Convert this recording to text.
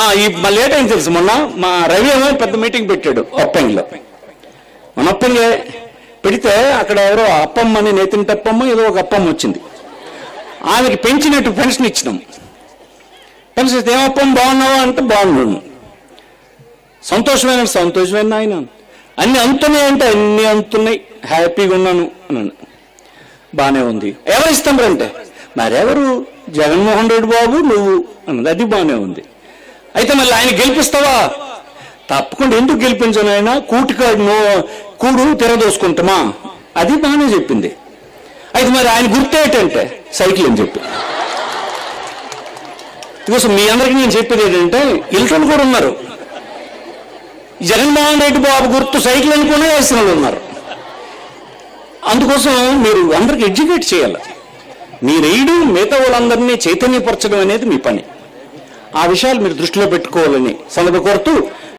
ఆ, ఈ మా లేట్ అయింది తెలుసు మొన్న మా రవి ఏమో పెద్ద మీటింగ్ పెట్టాడు ఒప్పంగిలో మన ఒప్పంగే పెడితే అక్కడ ఎవరో అప్పమ్మ అని నేతిని తప్పమ్మ ఏదో ఒక అప్పమ్మ వచ్చింది ఆమెకి పెంచినట్టు పెన్షన్ ఇచ్చినాం పెన్షన్ ఇస్తే ఏమప్పం బాగున్నావా అంటే బాగున్నాను సంతోషమైన సంతోషమైన ఆయన అన్ని అంతున్నాయి అంటే అన్ని అంతున్నాయి హ్యాపీగా ఉన్నాను అన్నాను బానే ఉంది ఎవరు ఇస్తాం అంటే మరెవరు జగన్మోహన్ రెడ్డి బాబు నువ్వు అన్నది అది బానే ఉంది అయితే మళ్ళీ ఆయన గెలిపిస్తావా తప్పకుండా ఎందుకు గెలిపించను ఆయన కూటికాడు నో కూడు తిరదోసుకుంటామా అది బాగానే చెప్పింది అయితే మరి ఆయన గుర్తేటంటే సైకిల్ అని చెప్పి ఇదిగోసం మీ అందరికీ నేను చెప్పేది ఏంటంటే ఇల్టోళ్ళు కూడా ఉన్నారు జగన్మోహన్ రెడ్డి బాబు గుర్తు సైకిల్ అనుకునే వేసిన వాళ్ళు ఉన్నారు అందుకోసం మీరు అందరికి ఎడ్యుకేట్ చేయాలి మీరు వేయడం మిగతా వాళ్ళందరినీ చైతన్యపరచడం అనేది మీ పని ఆ విషయాలు మీరు దృష్టిలో పెట్టుకోవాలని సందర్భ కోరుతూ